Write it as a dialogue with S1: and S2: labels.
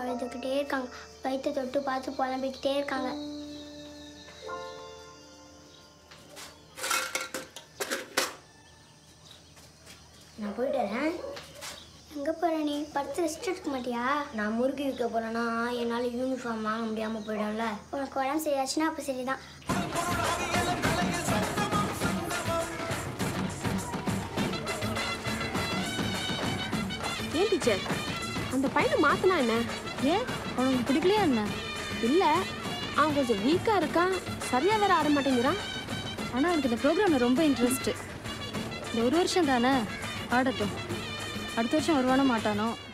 S1: அழுதுகிட்டே இருக்காங்க வயிற்று தொட்டு பார்த்து புலம்பிக்கிட்டே இருக்காங்க
S2: நான் போயிட்டு வரேன்
S1: எங்கே போகிற நீ படுத்து ரெஸ்ட் எடுக்க மாட்டியா
S2: நான் முறுக்கி விற்க போறேன்னா என்னால் யூனிஃபார்ம் வாங்க முடியாமல் போயிடும்ல
S1: உனக்கு உடம்பு சரியாச்சுன்னா அப்போ சரிதான்
S3: ஏன் டீச்சர் அந்த பையனை மாத்தினா என்ன
S4: ஏன் உனக்கு பிடிக்கலையா என்ன
S3: இல்ல அவன் கொஞ்சம் வீக்கா இருக்கான் சரியா வேற ஆட மாட்டேங்கிறான்
S4: ஆனால் அவனுக்கு இந்த ப்ரோக்ராமில் ரொம்ப இன்ட்ரெஸ்ட்டு இந்த ஒரு வருஷம் தானே ஆடட்டும் அடுத்த வருஷம் வருவானோ மாட்டானோ